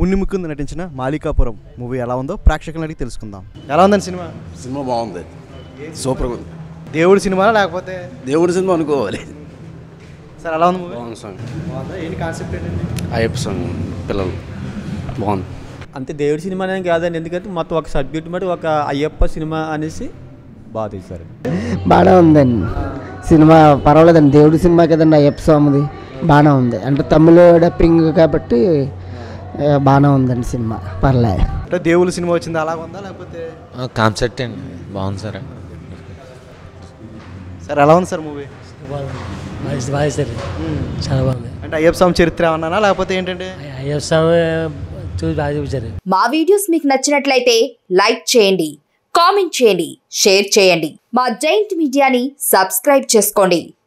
పుణ్యముకుంది నటించిన మాలికాపురం మూవీ ఎలా ఉందో ప్రేక్షకులను అడిగి తెలుసుకుందాం ఎలా ఉందండి సినిమా సినిమా బాగుంది సూపర్గా ఉంది దేవుడి సినిమా లేకపోతే దేవుడి సినిమా అనుకోవాలి సార్ ఎలా ఉంది మూవీ బాగుంది సాంగ్ బాగుందా ఏంటి కాన్సెప్ట్ ఏంటండి అయ్యప్ప సాంగ్ పిల్లలు బాగుంది అంతే దేవుడి సినిమా అనేది కాదండి ఎందుకంటే మొత్తం ఒక సబ్జెక్ట్ బట్టి ఒక అయ్యప్ప సినిమా అనేసి బాగా తీశారు బాగానే ఉందండి సినిమా పర్వాలేదండి దేవుడి సినిమా కదండి అయ్యప్ప స్వామిది బాగానే ఉంది అంటే తమిళ డబ్బింగ్ కాబట్టి ఆ, బాగానే ఉందండి సినిమా పర్లే అంటే దేవుడి సినిమా వచ్చింది అలాగ ఉందా లేకపోతే కాన్సెప్ట్ అండి బాగుంది సార్ సార్ ఎలా ఉంది సార్ మూవీ బాగుంది బాగా సరే చాలా బాగుంది అంటే అయ్యప్ప స్వామి చరిత్ర ఏమన్నా లేకపోతే ఏంటంటే అయ్యప్ప స్వామి చూసి బాగా చూపించారు మా వీడియోస్ మీకు నచ్చినట్లయితే లైక్ చేయండి కామెంట్ చేయండి షేర్ చేయండి మా జైంట్ మీడియాని సబ్స్క్రైబ్ చేసుకోండి